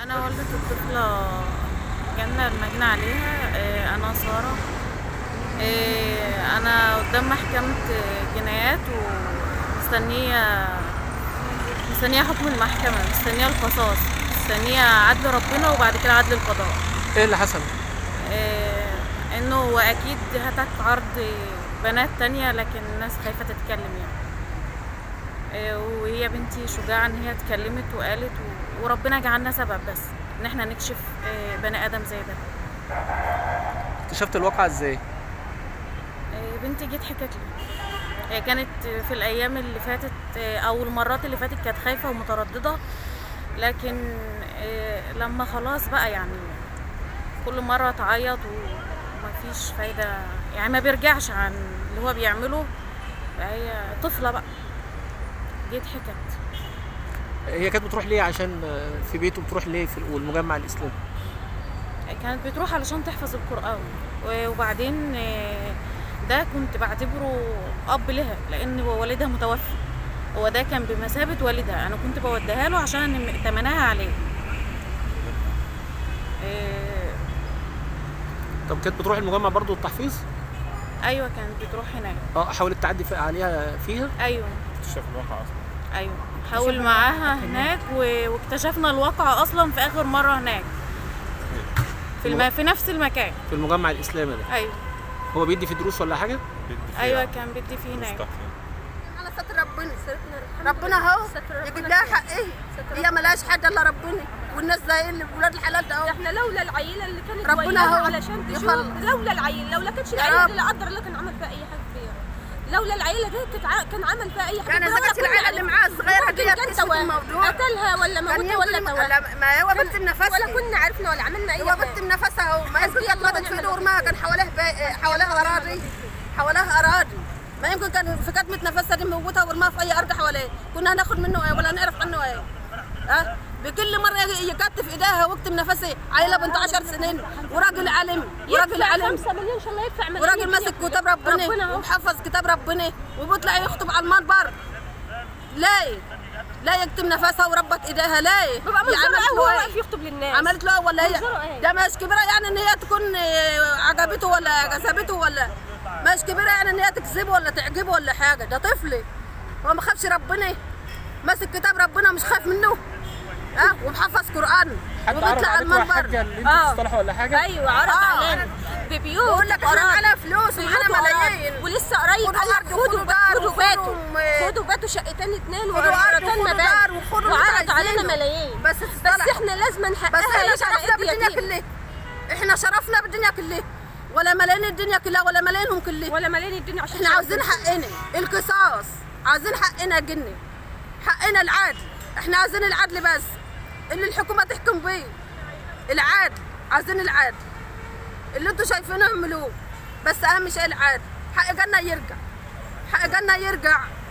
انا والدة الطفلة جنة المجني عليها آه، انا سارة آه، انا قدام محكمة جنايات ومستنية مستنية حكم المحكمة مستنية القصاص مستنية عدل ربنا وبعد كده عدل القضاء ايه اللي حصل؟ آه، انه هو اكيد هتك عرض بنات تانية لكن الناس خايفة تتكلم يعني آه، وهي بنتي شجاعة ان هي اتكلمت وقالت و- وربنا جعلنا سبب بس ان احنا نكشف آه، بني ادم زي ده اكتشفت الواقعة ازاي؟ آه، بنتي جت حكت لي هي كانت في الايام اللي فاتت آه، او المرات اللي فاتت كانت خايفة ومترددة لكن آه، لما خلاص بقى يعني كل مرة تعيط ومفيش فايدة يعني ما بيرجعش عن اللي هو بيعمله فهي طفلة بقى جيت حكت هي كانت بتروح ليه عشان آه، في بيته بتروح ليه في المجمع الاسلامي؟ كانت بتروح علشان تحفظ القرآن و- وبعدين آه، ده كنت بعتبره أب لها لأن هو والدها متوفي هو ده كان بمثابة والدها أنا كنت بوديها له عشان ائتمناها عليه آه، طب كانت بتروح المجمع برضو التحفيظ؟ أيوة كانت بتروح هناك اه حاولت تعدي في- عليها فيها؟ أيوة اكتشاف الواقع اصلا ايوه حاول معاها هناك و- واكتشفنا الواقع اصلا في اخر مره هناك في الم... في نفس المكان في المجمع الاسلامي ده ايوه هو بيدي في دروس ولا حاجة؟ بيدي فيها ايوه كان بدي فيه دروس هناك تحفيظ. على ستر ربنا ربنا اهو يجيب لها حقها هي ملهاش حد الا ربنا والناس زي اللي ولاد الحلال ده اهو احنا لولا العيله اللي كانت ربنا وياها هو علشان تشوف يخلص. لولا العيله لولا كانتش يا العيله رب. دي لا قدر الله كان عمل فيها اي حاجه فيها لولا العيله دي كانت ع- كان عمل فيها اي حاجه كان ولا زمان كنا العيله اللي معاه الصغيره ممكن دي كان تكتشف توا- الموضوع قتلها ولا كان موتها ولا يمكن توا لا، ما هو بنت بنفسها ولا كنا عرفنا ولا عملنا اي هو حاجه بنت بنفسها اهو ما يمكن حسبي كانت الله ماتت في ونعم دور ما كان حواليه بي... حواليها اراضي حواليها اراضي ما يمكن كان في كتمة نفسها دي موتها ورماها في اي ارض حواليه كنا هناخد منه ايه ولا نعرف عنه ايه ها بكل مرة يجي- يكتف ايديها ويكتم نفسه عيلة بنت 10 سنين وراجل علم وراجل يدفع علم 5 مليون ان شاء الله يدفع مليون وراجل ماسك كتاب ربنا ربنا أهو. ومحفظ كتاب ربنا وبيطلع يخطب على المنبر ليه؟ لا يكتم نفسها وربط ايديها ليه؟ بيبقى دي منظره عملت ايه له وهو إيه؟ واقف يخطب للناس عملت له ولا منظره هي إيه؟ ده مش كبيره يعني ان هي تكون آه، عجبته ولا جذبته ولا مش كبيره يعني ان هي تكذبه ولا تعجبه ولا حاجه ده طفل هو ما خافش ربنا ماسك كتاب ربنا مش خايف منه ها ومحفظ قران حد عرض وبيطلع على عليكم يا حاجة المنبر اللي انتوا آه. تصطلحوا ولا حاجة؟ ايوه عرض آه. علينا ببيوت بقول لك احنا وأراضي. معانا فلوس ومعانا بيوت وأراضي. ملايين ولسه قريب خدوا قال لك أرض وخدوا خدوا دار خدوا وخدوا باتوا م- خدوا باتوا شقتين اتنين خدوا أرض وشقتين وخدوا مباني دار وخدوا اللي وعرض انتوا علينا عايزينه. ملايين بس بس تصطلح. احنا لازم بس نحققها احنا يا شرعية شرفنا بالدنيا يتيم. كلها احنا شرفنا بالدنيا كلها ولا ملايين الدنيا كلها ولا ملايينهم كلها ولا ملايين الدنيا عشان احنا عاوزين حقنا القصاص عاوزين حقنا جني حقنا العدل احنا عاوزين العدل بس اللي الحكومه تحكم بيه العدل عاوزين العدل اللي انتوا شايفينه اعملوه بس اهم شيء العدل حق جنة يرجع حق جنة يرجع